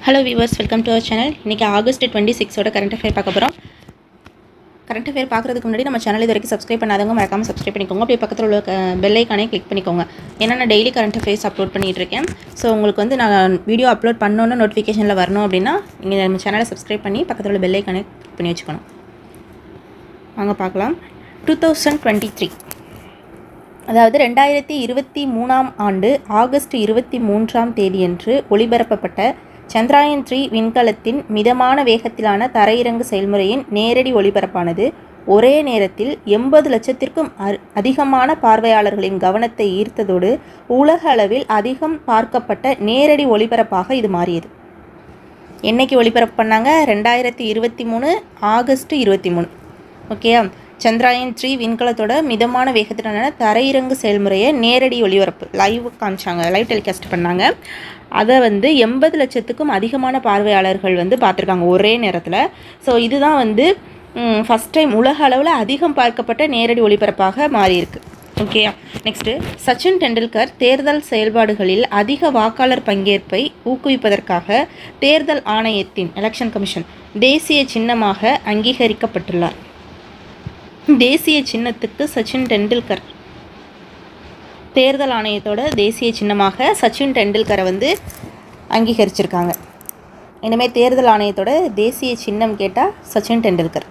Hello viewers welcome to our channel இன்றைக்கி August twenty சிக்ஸோட current affair பார்க்க போகிறோம் கரண்ட் அஃபேர் பார்க்குறதுக்கு முன்னாடி நம்ம சேனல் இது வரைக்கும் சப்ஸ்கிரைப் பண்ணாதவங்க மறக்காமல் சப்ஸ்கிரைப் பண்ணிக்கோங்க அப்படியே பக்கத்தில் உள்ள பெல் ஐக்கானே கிளிக் பண்ணிக்கோங்க ஏன்னா நான் டெய்லி கரண்ட் அஃபேர்ஸ் அப்லோட் பண்ணிகிட்டு இருக்கேன் ஸோ உங்களுக்கு வந்து நான் வீடியோ அப்லோட் பண்ணோன்னு நோட்டிஃபிகேஷனில் வரணும் அப்படின்னா நீங்கள் நம்ம சேனலை சப்ஸ்கிரைப் பண்ணி பக்கத்தில் உள்ள பெல் ஐக்கானே கிளிக் பண்ணி வச்சுக்கணும் வாங்க பார்க்கலாம் டூ தௌசண்ட் டுவெண்ட்டி த்ரீ அதாவது ரெண்டாயிரத்தி இருபத்தி மூணாம் ஆண்டு ஆகஸ்ட் இருபத்தி மூன்றாம் தேதியன்று ஒளிபரப்பப்பட்ட சந்திராயன் த்ரீ விண்கலத்தின் மிதமான வேகத்திலான தரையிறங்கு செயல்முறையின் நேரடி ஒளிபரப்பானது ஒரே நேரத்தில் எண்பது லட்சத்திற்கும் அ- அதிகமான பார்வையாளர்களின் கவனத்தை ஈர்த்ததோடு உலக அளவில் அதிகம் பார்க்கப்பட்ட நேரடி ஒளிபரப்பாக இது மாறியது என்னைக்கு ஒளிபரப்பு பண்ணாங்க ரெண்டாயிரத்தி இருபத்தி மூணு ஆகஸ்ட் இருபத்தி மூணு ஓகேயா சந்திராயன் த்ரீ விண்கலத்தோட மிதமான வேகத்திலான தரையிறங்கு செயல்முறையை நேரடி ஒளிபரப்பு லைவ் காமிச்சாங்க லைவ் டெலிகாஸ்ட் பண்ணாங்க அதை வந்து எண்பது லட்சத்துக்கும் அதிகமான பார்வையாளர்கள் வந்து பார்த்துருக்காங்க ஒரே நேரத்தில் ஸோ இதுதான் வந்து ஃபஸ்ட் டைம் உலக அளவில் அதிகம் பார்க்கப்பட்ட நேரடி ஒளிபரப்பாக மாறியிருக்கு ஓகே நெக்ஸ்ட்டு சச்சின் டெண்டுல்கர் தேர்தல் செயல்பாடுகளில் அதிக வாக்காளர் பங்கேற்பை ஊக்குவிப்பதற்காக தேர்தல் ஆணையத்தின் எலெக்ஷன் கமிஷன் தேசிய சின்னமாக அங்கீகரிக்கப்பட்டுள்ளார் தேசிய சின்னத்துக்கு சச்சின் டெண்டுல்கர் தேர்தல் ஆணையத்தோட தேசிய சின்னமாக சச்சின் டெண்டுல்கரை வந்து அங்கீகரிச்சிருக்காங்க இனிமேல் தேர்தல் ஆணையத்தோட தேசிய சின்னம் கேட்டால் சச்சின் டெண்டுல்கர்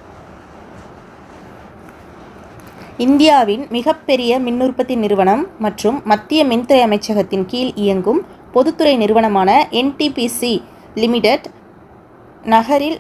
இந்தியாவின் மிகப்பெரிய மின் உற்பத்தி நிறுவனம் மற்றும் மத்திய மின்துறை அமைச்சகத்தின் கீழ் இயங்கும் பொதுத்துறை நிறுவனமான என்டிபிசி லிமிடெட் நகரில்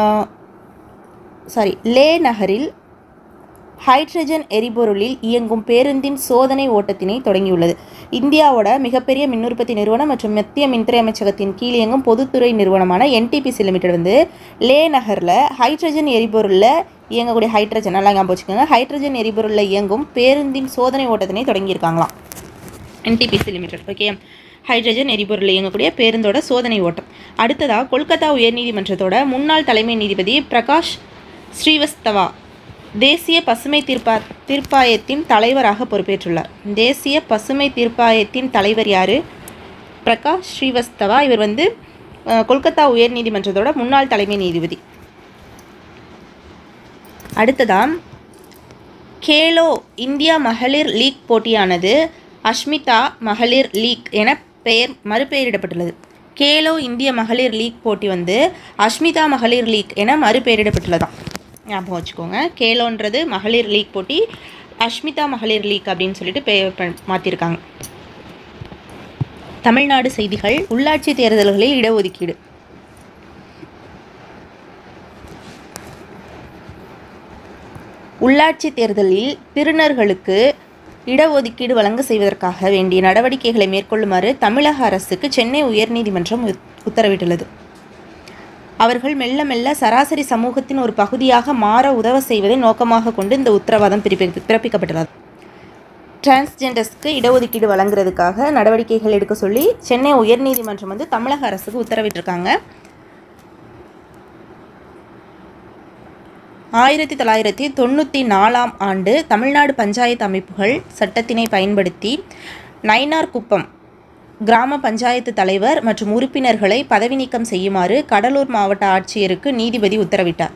சாரி லே நகரில் ஹைட்ரஜன் எரிபொருளில் இயங்கும் பேருந்தின் சோதனை ஓட்டத்தினை தொடங்கியுள்ளது இந்தியாவோட மிகப்பெரிய மின் உற்பத்தி நிறுவனம் மற்றும் மத்திய மின்துறை அமைச்சகத்தின் கீழ் இயங்கும் பொதுத்துறை நிறுவனமான என்டிபிசி லிமிடெட் வந்து லே நகரில் ஹைட்ரஜன் எரிபொருளில் இயங்கக்கூடிய ஹைட்ரஜன் நல்லா ஞாபகம் வச்சுக்கோங்க ஹைட்ரஜன் எரிபொருளில் இயங்கும் பேருந்தின் சோதனை ஓட்டத்தினை தொடங்கியிருக்காங்களாம் என்டிபிசி லிமிடெட் ஓகே ஹைட்ரஜன் எரிபொருளில் இயங்கக்கூடிய பேருந்தோட சோதனை ஓட்டம் அடுத்ததாக கொல்கத்தா உயர்நீதிமன்றத்தோட முன்னாள் தலைமை நீதிபதி பிரகாஷ் ஸ்ரீவஸ்தவா தேசிய பசுமை தீர்ப்பா தீர்ப்பாயத்தின் தலைவராக பொறுப்பேற்றுள்ளார் தேசிய பசுமை தீர்ப்பாயத்தின் தலைவர் யார் பிரகாஷ் ஸ்ரீவஸ்தவா இவர் வந்து அஹ், கொல்கத்தா உயர்நீதிமன்றத்தோட முன்னாள் தலைமை நீதிபதி அடுத்ததாம் கேலோ இந்தியா மகளிர் லீக் போட்டியானது அஷ்மிதா மகளிர் லீக் என பெயர் மறுபெயரிடப்பட்டுள்ளது கேலோ இந்திய மகளிர் லீக் போட்டி வந்து அஷ்மிதா மகளிர் லீக் என மறுபெயரிடப்பட்டுள்ளதாம் ஞாபகம் வச்சுக்கோங்க கேலோன்றது மகளிர் லீக் போட்டி அஷ்மிதா மகளிர் லீக் அப்படின்னு சொல்லிட்டு பெயர் ப- மாற்றிருக்காங்க தமிழ்நாடு செய்திகள் உள்ளாட்சி தேர்தல்களில் இடஒதுக்கீடு உள்ளாட்சி தேர்தலில் திருநர்களுக்கு இடஒதுக்கீடு வழங்க செய்வதற்காக வேண்டிய நடவடிக்கைகளை மேற்கொள்ளுமாறு தமிழக அரசுக்கு சென்னை உயர்நீதிமன்றம் உத்- உத்தரவிட்டுள்ளது அவர்கள் மெல்ல மெல்ல சராசரி சமூகத்தின் ஒரு பகுதியாக மாற உதவ செய்வதை நோக்கமாக கொண்டு இந்த உத்தரவாதம் பிறப்பி பிறப்பிக்கப்பட்டுள்ளது டிரான்ஸ்ஜெண்டர்ஸ்க்கு இடஒதுக்கீடு வழங்குறதுக்காக நடவடிக்கைகள் எடுக்க சொல்லி சென்னை உயர்நீதிமன்றம் வந்து தமிழக அரசுக்கு உத்தரவிட்டிருக்காங்க ஆயிரத்தி தொள்ளாயிரத்தி தொண்ணூற்றி நாலாம் ஆண்டு தமிழ்நாடு பஞ்சாயத்து அமைப்புகள் சட்டத்தினை பயன்படுத்தி நயினார் குப்பம் கிராம பஞ்சாயத்து தலைவர் மற்றும் உறுப்பினர்களை பதவி நீக்கம் செய்யுமாறு கடலூர் மாவட்ட ஆட்சியருக்கு நீதிபதி உத்தரவிட்டார்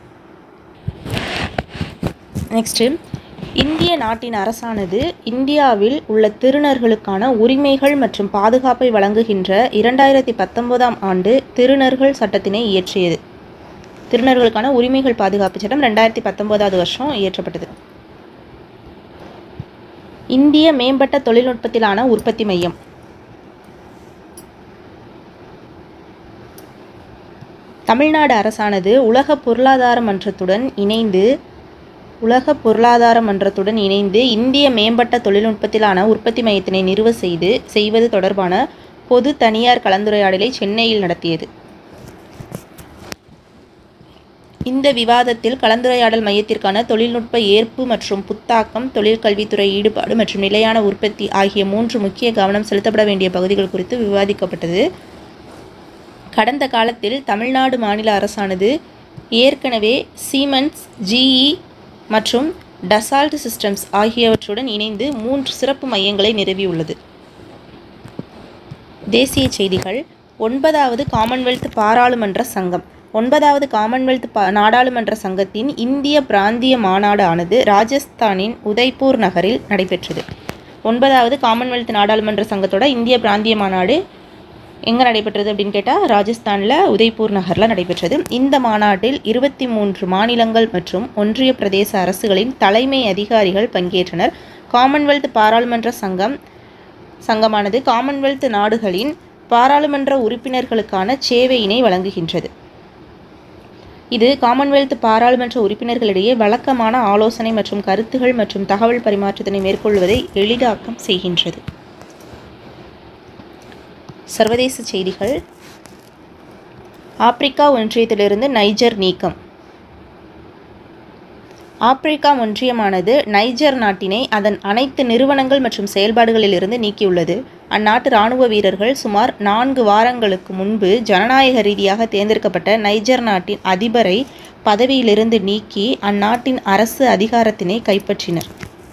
நெக்ஸ்ட்டு இந்திய நாட்டின் அரசானது இந்தியாவில் உள்ள திருநர்களுக்கான உரிமைகள் மற்றும் பாதுகாப்பை வழங்குகின்ற இரண்டாயிரத்தி பத்தொன்பதாம் ஆண்டு திருநர்கள் சட்டத்தினை இயற்றியது திருநர்களுக்கான உரிமைகள் பாதுகாப்பு சட்டம் ரெண்டாயிரத்தி பத்தொன்பதாவது வருஷம் இயற்றப்பட்டது இந்திய மேம்பட்ட தொழில்நுட்பத்திலான உற்பத்தி மையம் தமிழ்நாடு அரசானது உலக பொருளாதார மன்றத்துடன் இணைந்து உலக பொருளாதார மன்றத்துடன் இணைந்து இந்திய மேம்பட்ட தொழில்நுட்பத்திலான உற்பத்தி மையத்தினை நிறுவ செய்து செய்வது தொடர்பான பொது தனியார் கலந்துரையாடலை சென்னையில் நடத்தியது இந்த விவாதத்தில் கலந்துரையாடல் மையத்திற்கான தொழில்நுட்ப ஏற்பு மற்றும் புத்தாக்கம் தொழிற்கல்வித்துறை ஈடுபாடு மற்றும் நிலையான உற்பத்தி ஆகிய மூன்று முக்கிய கவனம் செலுத்தப்பட வேண்டிய பகுதிகள் குறித்து விவாதிக்கப்பட்டது கடந்த காலத்தில் தமிழ்நாடு மாநில அரசானது ஏற்கனவே சீமென்ஸ் ஜிஇ மற்றும் டசால்ட் சிஸ்டம்ஸ் ஆகியவற்றுடன் இணைந்து மூன்று சிறப்பு மையங்களை நிறுவியுள்ளது தேசிய செய்திகள் ஒன்பதாவது காமன்வெல்த் பாராளுமன்ற சங்கம் ஒன்பதாவது காமன்வெல்த் பா நாடாளுமன்ற சங்கத்தின் இந்திய பிராந்திய மாநாடு ஆனது ராஜஸ்தானின் உதய்பூர் நகரில் நடைபெற்றது ஒன்பதாவது காமன்வெல்த் நாடாளுமன்ற சங்கத்தோட இந்திய பிராந்திய மாநாடு எங்கே நடைபெற்றது அப்படின்னு கேட்டால் ராஜஸ்தானில் உதய்பூர் நகரில் நடைபெற்றது இந்த மாநாட்டில் இருபத்தி மூன்று மாநிலங்கள் மற்றும் ஒன்றிய பிரதேச அரசுகளின் தலைமை அதிகாரிகள் பங்கேற்றனர் காமன்வெல்த் பாராளுமன்ற சங்கம் சங்கமானது காமன்வெல்த் நாடுகளின் பாராளுமன்ற உறுப்பினர்களுக்கான சேவையினை வழங்குகின்றது இது காமன்வெல்த் பாராளுமன்ற உறுப்பினர்களிடையே வழக்கமான ஆலோசனை மற்றும் கருத்துகள் மற்றும் தகவல் பரிமாற்றத்தினை மேற்கொள்வதை எளிதாக்கம் செய்கின்றது சர்வதேச செய்திகள் ஆப்பிரிக்கா ஒன்றியத்திலிருந்து நைஜர் நீக்கம் ஆப்பிரிக்கா ஒன்றியமானது நைஜர் நாட்டினை அதன் அனைத்து நிறுவனங்கள் மற்றும் செயல்பாடுகளிலிருந்து நீக்கியுள்ளது அந்நாட்டு இராணுவ வீரர்கள் சுமார் நான்கு வாரங்களுக்கு முன்பு ஜனநாயக ரீதியாக தேர்ந்தெடுக்கப்பட்ட நைஜர் நாட்டின் அதிபரை பதவியிலிருந்து நீக்கி அந்நாட்டின் அரசு அதிகாரத்தினை கைப்பற்றினர்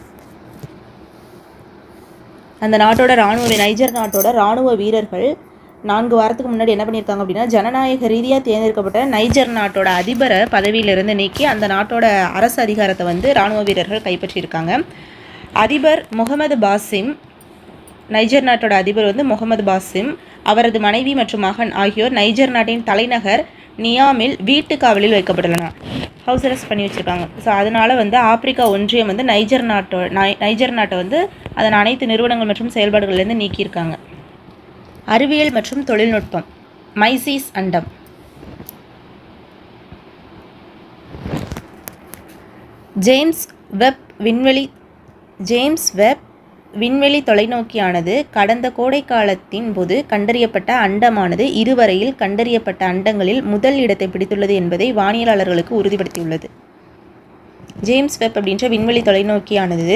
அந்த நாட்டோட இராணுவ நைஜர் நாட்டோட இராணுவ வீரர்கள் நான்கு வாரத்துக்கு முன்னாடி என்ன பண்ணியிருக்காங்க அப்படின்னா ஜனநாயக ரீதியாக தேர்ந்தெடுக்கப்பட்ட நைஜர் நாட்டோட அதிபரை பதவியிலிருந்து நீக்கி அந்த நாட்டோட அரசு அதிகாரத்தை வந்து இராணுவ வீரர்கள் கைப்பற்றியிருக்காங்க அதிபர் முகமது பாசிம் நைஜர் நாட்டோட அதிபர் வந்து முகமது பாசிம் அவரது மனைவி மற்றும் மகன் ஆகியோர் நைஜர் நாட்டின் தலைநகர் நியாமில் வீட்டு காவலில் வைக்கப்பட்டுள்ளனர் ஹவுஸ் அரெஸ்ட் பண்ணி வச்சுருக்காங்க ஸோ அதனால் வந்து ஆப்பிரிக்கா ஒன்றியம் வந்து நைஜர் நாட்டோ நை நைஜர் நாட்டை வந்து அதன் அனைத்து நிறுவனங்கள் மற்றும் செயல்பாடுகள்லேருந்து நீக்கியிருக்காங்க அறிவியல் மற்றும் தொழில்நுட்பம் மைசீஸ் அண்டம் ஜேம்ஸ் வெப் விண்வெளி ஜேம்ஸ் வெப் விண்வெளி தொலைநோக்கியானது கடந்த கோடை காலத்தின் போது கண்டறியப்பட்ட அண்டமானது இதுவரையில் கண்டறியப்பட்ட அண்டங்களில் முதல் இடத்தை பிடித்துள்ளது என்பதை வானியலாளர்களுக்கு உறுதிப்படுத்தியுள்ளது ஜேம்ஸ் வெப் அப்படின்ற விண்வெளி தொலைநோக்கியானது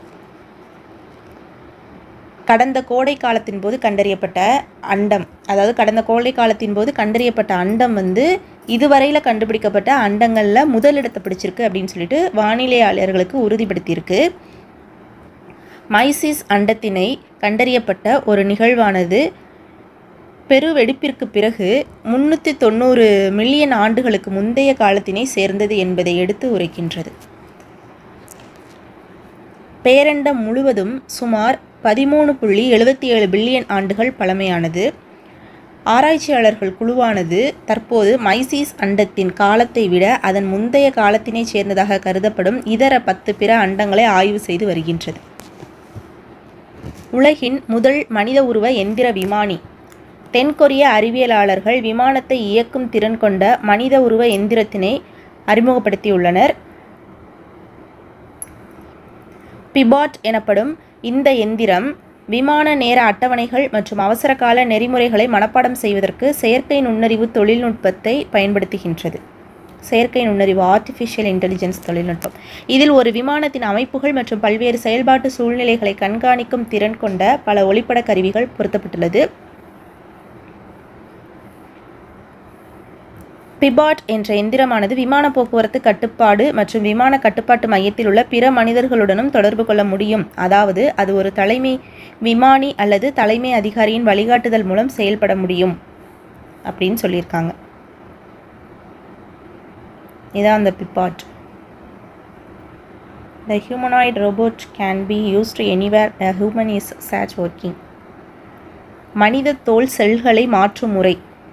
கடந்த கோடை காலத்தின் போது கண்டறியப்பட்ட அண்டம் அதாவது கடந்த கோடை காலத்தின் போது கண்டறியப்பட்ட அண்டம் வந்து இதுவரையில் கண்டுபிடிக்கப்பட்ட அண்டங்களில் முதலிடத்தை பிடிச்சிருக்கு அப்படின்னு சொல்லிட்டு வானிலையாளர்களுக்கு உறுதிப்படுத்தியிருக்கு மைசிஸ் அண்டத்தினை கண்டறியப்பட்ட ஒரு நிகழ்வானது பெருவெடிப்பிற்கு பிறகு முன்னூற்றி தொண்ணூறு மில்லியன் ஆண்டுகளுக்கு முந்தைய காலத்தினை சேர்ந்தது என்பதை எடுத்து உரைக்கின்றது பேரண்டம் முழுவதும் சுமார் பதிமூணு புள்ளி எழுபத்தி ஏழு பில்லியன் ஆண்டுகள் பழமையானது ஆராய்ச்சியாளர்கள் குழுவானது தற்போது மைசீஸ் அண்டத்தின் காலத்தை விட அதன் முந்தைய காலத்தினைச் சேர்ந்ததாக கருதப்படும் இதர பத்து பிற அண்டங்களை ஆய்வு செய்து வருகின்றது உலகின் முதல் மனித உருவ எந்திர விமானி தென்கொரிய அறிவியலாளர்கள் விமானத்தை இயக்கும் திறன் கொண்ட மனித உருவ எந்திரத்தினை அறிமுகப்படுத்தியுள்ளனர் பிபாட் எனப்படும் இந்த எந்திரம் விமான நேர அட்டவணைகள் மற்றும் அவசரகால நெறிமுறைகளை மனப்பாடம் செய்வதற்கு செயற்கை நுண்ணறிவு தொழில்நுட்பத்தை பயன்படுத்துகின்றது செயற்கை நுண்ணறிவு ஆர்டிஃபிஷியல் இன்டெலிஜென்ஸ் தொழில்நுட்பம் இதில் ஒரு விமானத்தின் அமைப்புகள் மற்றும் பல்வேறு செயல்பாட்டு சூழ்நிலைகளை கண்காணிக்கும் திறன் கொண்ட பல ஒளிப்பட கருவிகள் பொருத்தப்பட்டுள்ளது பிபாட் என்ற எந்திரமானது விமான போக்குவரத்து கட்டுப்பாடு மற்றும் விமான கட்டுப்பாட்டு மையத்தில் உள்ள பிற மனிதர்களுடனும் தொடர்பு கொள்ள முடியும் அதாவது அது ஒரு தலைமை விமானி அல்லது தலைமை அதிகாரியின் வழிகாட்டுதல் மூலம் செயல்பட முடியும் அப்படின்னு சொல்லியிருக்காங்க இதான் அந்த பிபாட் The humanoid robot can be used anywhere a human is such working. மனித தோல் செல்களை மாற்றும் முறை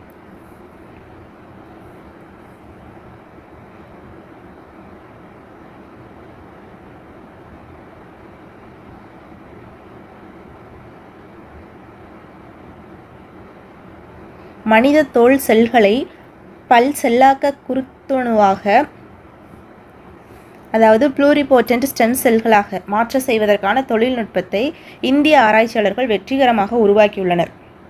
மனித தோல் செல்களை பல் செல்லாக்க குருத்தணுவாக அதாவது ப்ளூரிபோட்டன்ட் ஸ்டெம் செல்களாக மாற்ற செய்வதற்கான தொழில்நுட்பத்தை இந்திய ஆராய்ச்சியாளர்கள் வெற்றிகரமாக உருவாக்கியுள்ளனர்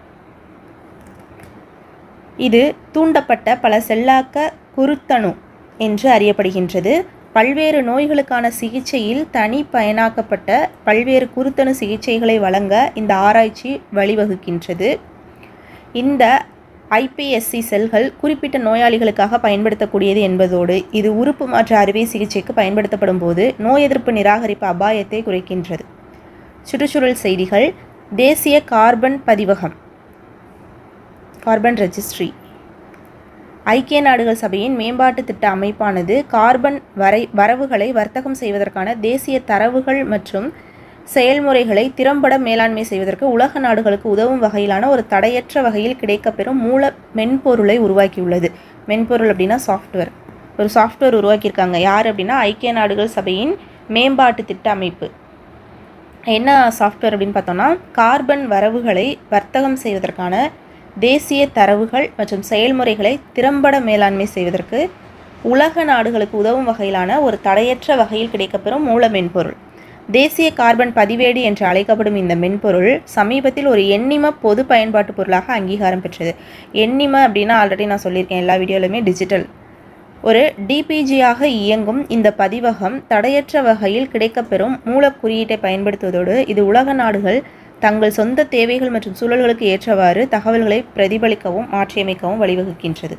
இது தூண்டப்பட்ட பல செல்லாக்க குருத்தணு என்று அறியப்படுகின்றது பல்வேறு நோய்களுக்கான சிகிச்சையில் தனி பயனாக்கப்பட்ட பல்வேறு குருத்தணு சிகிச்சைகளை வழங்க இந்த ஆராய்ச்சி வழிவகுக்கின்றது இந்த ஐபிஎஸ்சி செல்கள் குறிப்பிட்ட நோயாளிகளுக்காக பயன்படுத்தக்கூடியது என்பதோடு இது உறுப்பு மாற்று அறுவை சிகிச்சைக்கு பயன்படுத்தப்படும் போது நோய் எதிர்ப்பு நிராகரிப்பு அபாயத்தை குறைக்கின்றது சுற்றுச்சூழல் செய்திகள் தேசிய கார்பன் பதிவகம் கார்பன் ரெஜிஸ்ட்ரி ஐக்கிய நாடுகள் சபையின் மேம்பாட்டு திட்ட அமைப்பானது கார்பன் வரை வரவுகளை வர்த்தகம் செய்வதற்கான தேசிய தரவுகள் மற்றும் செயல்முறைகளை திறம்பட மேலாண்மை செய்வதற்கு உலக நாடுகளுக்கு உதவும் வகையிலான ஒரு தடையற்ற வகையில் கிடைக்கப்பெறும் மூல மென்பொருளை உருவாக்கியுள்ளது மென்பொருள் அப்படின்னா சாஃப்ட்வேர் ஒரு சாஃப்ட்வேர் உருவாக்கியிருக்காங்க யார் அப்படின்னா ஐக்கிய நாடுகள் சபையின் மேம்பாட்டு திட்ட அமைப்பு என்ன சாஃப்ட்வேர் அப்படின்னு பார்த்தோம்னா கார்பன் வரவுகளை வர்த்தகம் செய்வதற்கான தேசிய தரவுகள் மற்றும் செயல்முறைகளை திறம்பட மேலாண்மை செய்வதற்கு உலக நாடுகளுக்கு உதவும் வகையிலான ஒரு தடையற்ற வகையில் கிடைக்கப்பெறும் மூல மென்பொருள் தேசிய கார்பன் பதிவேடு என்று அழைக்கப்படும் இந்த மென்பொருள் சமீபத்தில் ஒரு எண்ணிம பொது பயன்பாட்டு பொருளாக அங்கீகாரம் பெற்றது எண்ணிம அப்படின்னா ஆல்ரெடி நான் சொல்லியிருக்கேன் எல்லா வீடியோலையுமே டிஜிட்டல் ஒரு டிபிஜியாக இயங்கும் இந்த பதிவகம் தடையற்ற வகையில் கிடைக்கப்பெறும் மூலக் குறியீட்டை பயன்படுத்துவதோடு இது உலக நாடுகள் தங்கள் சொந்த தேவைகள் மற்றும் சூழல்களுக்கு ஏற்றவாறு தகவல்களை பிரதிபலிக்கவும் மாற்றியமைக்கவும் வழிவகுக்கின்றது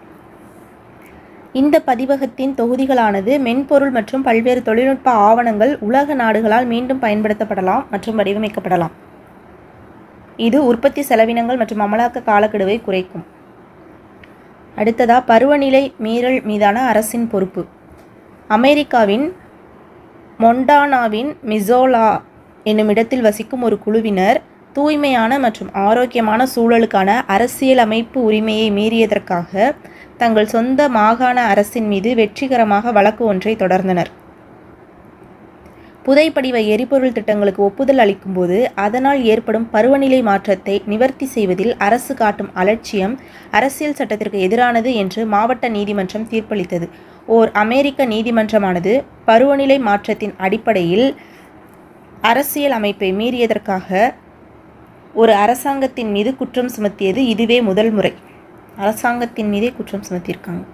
இந்த பதிவகத்தின் தொகுதிகளானது மென்பொருள் மற்றும் பல்வேறு தொழில்நுட்ப ஆவணங்கள் உலக நாடுகளால் மீண்டும் பயன்படுத்தப்படலாம் மற்றும் வடிவமைக்கப்படலாம் இது உற்பத்தி செலவினங்கள் மற்றும் அமலாக்க காலக்கெடுவை குறைக்கும் அடுத்ததா பருவநிலை மீறல் மீதான அரசின் பொறுப்பு அமெரிக்காவின் மொண்டானாவின் மிசோலா என்னும் இடத்தில் வசிக்கும் ஒரு குழுவினர் தூய்மையான மற்றும் ஆரோக்கியமான சூழலுக்கான அரசியலமைப்பு உரிமையை மீறியதற்காக தங்கள் சொந்த மாகாண அரசின் மீது வெற்றிகரமாக வழக்கு ஒன்றை தொடர்ந்தனர் புதைப்படிவ எரிபொருள் திட்டங்களுக்கு ஒப்புதல் அளிக்கும்போது அதனால் ஏற்படும் பருவநிலை மாற்றத்தை நிவர்த்தி செய்வதில் அரசு காட்டும் அலட்சியம் அரசியல் சட்டத்திற்கு எதிரானது என்று மாவட்ட நீதிமன்றம் தீர்ப்பளித்தது ஓர் அமெரிக்க நீதிமன்றமானது பருவநிலை மாற்றத்தின் அடிப்படையில் அரசியல் அமைப்பை மீறியதற்காக ஒரு அரசாங்கத்தின் மீது குற்றம் சுமத்தியது இதுவே முதல் முறை அரசாங்கத்தின் மீதே குற்றம் சுமத்தியிருக்காங்க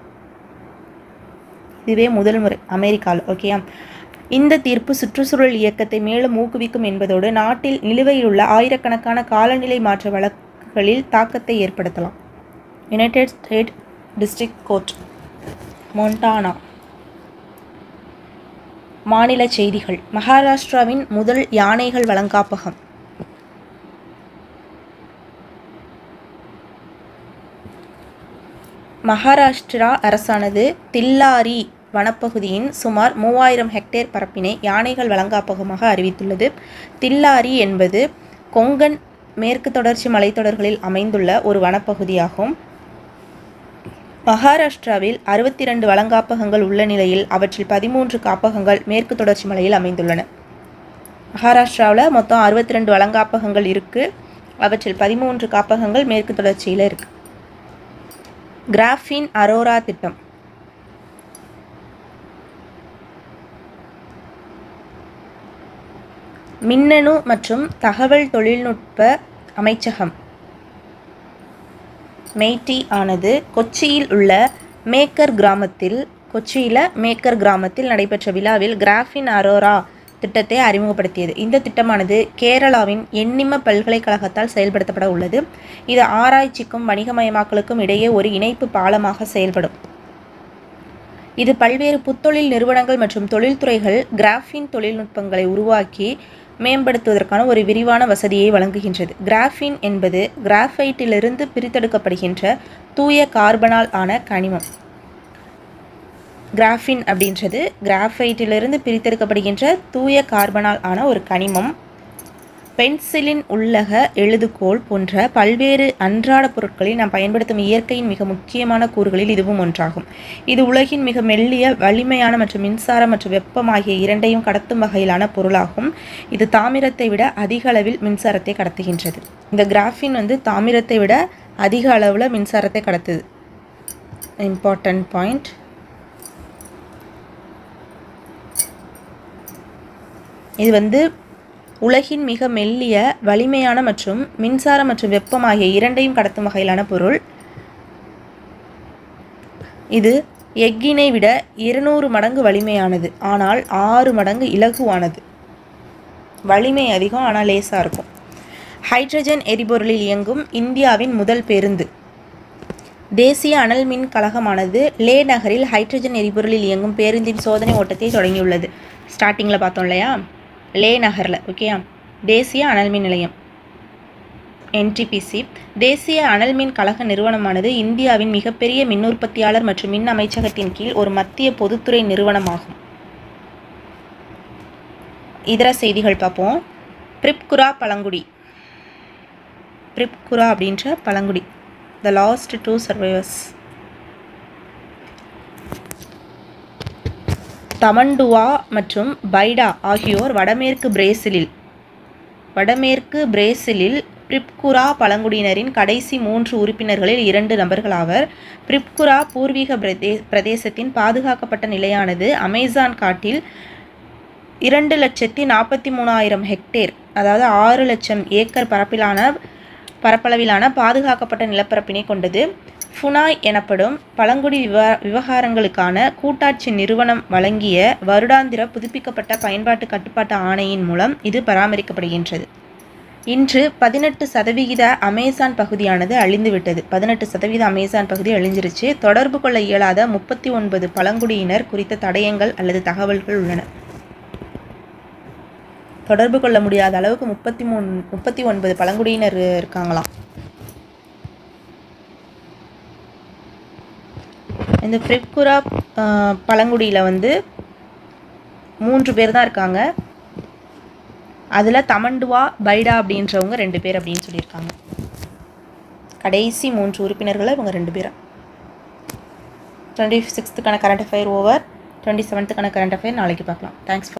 இதுவே முதல் முறை அமெரிக்காவில் ஓகேயா இந்த தீர்ப்பு சுற்றுச்சூழல் இயக்கத்தை மேலும் ஊக்குவிக்கும் என்பதோடு நாட்டில் நிலுவையில் உள்ள ஆயிரக்கணக்கான காலநிலை மாற்ற வழக்குகளில் தாக்கத்தை ஏற்படுத்தலாம் United State District Court Montana மாநில செய்திகள் மகாராஷ்டிராவின் முதல் யானைகள் வளங்காப்பகம் மகாராஷ்டிரா அரசானது தில்லாரி வனப்பகுதியின் சுமார் மூவாயிரம் ஹெக்டேர் பரப்பினை யானைகள் வளங்காப்பகமாக அறிவித்துள்ளது தில்லாரி என்பது கொங்கன் மேற்கு தொடர்ச்சி மலைத்தொடர்களில் அமைந்துள்ள ஒரு வனப்பகுதியாகும் மகாராஷ்டிராவில் அறுபத்தி ரெண்டு வளங்காப்பகங்கள் உள்ள நிலையில் அவற்றில் பதிமூன்று காப்பகங்கள் மேற்கு தொடர்ச்சி மலையில் அமைந்துள்ளன மகாராஷ்டிராவில் மொத்தம் அறுபத்தி ரெண்டு வளங்காப்பகங்கள் இருக்குது அவற்றில் பதிமூன்று காப்பகங்கள் மேற்கு தொடர்ச்சியில் இருக்குது கிராஃபின் அரோரா திட்டம் மின்னணு மற்றும் தகவல் தொழில்நுட்ப அமைச்சகம் மெய்டி ஆனது கொச்சியில் உள்ள மேக்கர் கிராமத்தில் கொச்சியில் மேக்கர் கிராமத்தில் நடைபெற்ற விழாவில் கிராஃபின் அரோரா திட்டத்தை அறிமுகப்படுத்தியது இந்த திட்டமானது கேரளாவின் எண்ணிம பல்கலைக்கழகத்தால் செயல்படுத்தப்பட உள்ளது இது ஆராய்ச்சிக்கும் வணிகமயமாக்கலுக்கும் இடையே ஒரு இணைப்பு பாலமாக செயல்படும் இது பல்வேறு புத்தொழில் நிறுவனங்கள் மற்றும் தொழில்துறைகள் கிராஃபின் தொழில்நுட்பங்களை உருவாக்கி மேம்படுத்துவதற்கான ஒரு விரிவான வசதியை வழங்குகின்றது கிராஃபின் என்பது கிராஃபைட்டிலிருந்து பிரித்தெடுக்கப்படுகின்ற தூய கார்பனால் ஆன கனிமம் கிராஃபின் அப்படின்றது கிராஃபைட்டிலிருந்து பிரித்தெடுக்கப்படுகின்ற தூய கார்பனால் ஆன ஒரு கனிமம் பென்சிலின் உள்ளக எழுதுகோல் போன்ற பல்வேறு அன்றாட பொருட்களில் நாம் பயன்படுத்தும் இயற்கையின் மிக முக்கியமான கூறுகளில் இதுவும் ஒன்றாகும் இது உலகின் மிக மெல்லிய வலிமையான மற்றும் மின்சாரம் மற்றும் வெப்பம் ஆகிய இரண்டையும் கடத்தும் வகையிலான பொருளாகும் இது தாமிரத்தை விட அதிக அளவில் மின்சாரத்தை கடத்துகின்றது இந்த கிராஃபின் வந்து தாமிரத்தை விட அதிக அளவில் மின்சாரத்தை கடத்துது இம்பார்ட்டன்ட் பாயிண்ட் இது வந்து உலகின் மிக மெல்லிய வலிமையான மற்றும் மின்சாரம் மற்றும் வெப்பம் ஆகிய இரண்டையும் கடத்தும் வகையிலான பொருள் இது எஃகினை விட இருநூறு மடங்கு வலிமையானது ஆனால் ஆறு மடங்கு இலகுவானது வலிமை அதிகம் ஆனால் லேசாக இருக்கும் ஹைட்ரஜன் எரிபொருளில் இயங்கும் இந்தியாவின் முதல் பேருந்து தேசிய அனல் மின் கழகமானது லே நகரில் ஹைட்ரஜன் எரிபொருளில் இயங்கும் பேருந்தின் சோதனை ஓட்டத்தை தொடங்கியுள்ளது ஸ்டார்டிங்கில் பார்த்தோம் இல்லையா லே நகரில் ஓகேயா தேசிய அனல் மின் நிலையம் என்டிபிசி தேசிய அனல் மின் கழக நிறுவனமானது இந்தியாவின் மிகப்பெரிய மின் உற்பத்தியாளர் மற்றும் மின் அமைச்சகத்தின் கீழ் ஒரு மத்திய பொதுத்துறை நிறுவனமாகும் இதர செய்திகள் பார்ப்போம் பிரிப்குரா பழங்குடி பிரிப்குரா அப்படின்ற பழங்குடி the last two survivors Tamandua மற்றும் பைடா ஆகியோர் வடமேற்கு பிரேசிலில் வடமேற்கு பிரேசிலில் பிரிப்குரா பழங்குடியினரின் கடைசி மூன்று உறுப்பினர்களில் இரண்டு நபர்களாவர் பிரிப்குரா பூர்வீக பிரதே பிரதேசத்தின் பாதுகாக்கப்பட்ட நிலையானது அமேசான் காட்டில் இரண்டு லட்சத்தி நாற்பத்தி மூணாயிரம் ஹெக்டேர் அதாவது ஆறு லட்சம் ஏக்கர் பரப்பிலான பரப்பளவிலான பாதுகாக்கப்பட்ட நிலப்பரப்பினை கொண்டது ஃபுனாய் எனப்படும் பழங்குடி விவ விவகாரங்களுக்கான கூட்டாட்சி நிறுவனம் வழங்கிய வருடாந்திர புதுப்பிக்கப்பட்ட பயன்பாட்டு கட்டுப்பாட்டு ஆணையின் மூலம் இது பராமரிக்கப்படுகின்றது இன்று பதினெட்டு சதவிகித அமேசான் பகுதியானது அழிந்துவிட்டது பதினெட்டு சதவீத அமேசான் பகுதி அழிஞ்சிருச்சு தொடர்பு கொள்ள இயலாத முப்பத்தி ஒன்பது பழங்குடியினர் குறித்த தடயங்கள் அல்லது தகவல்கள் உள்ளன தொடர்பு கொள்ள முடியாத அளவுக்கு முப்பத்தி மூணு முப்பத்தி ஒன்பது பழங்குடியினர் இருக்காங்களாம் இந்த ஃப்ரிப்குரா பழங்குடியில் வந்து மூன்று பேர் தான் இருக்காங்க அதில் தமண்டுவா பைடா அப்படின்றவங்க ரெண்டு பேர் அப்படின்னு சொல்லியிருக்காங்க கடைசி மூன்று உறுப்பினர்களை இவங்க ரெண்டு பேர் டுவெண்ட்டி சிக்ஸ்த்துக்கான கரண்ட் அஃபேர் ஓவர் டுவெண்ட்டி செவன்த்துக்கான கரண்ட் அஃபேர் நாளைக்கு பார்க்கலாம் தேங்க்ஸ்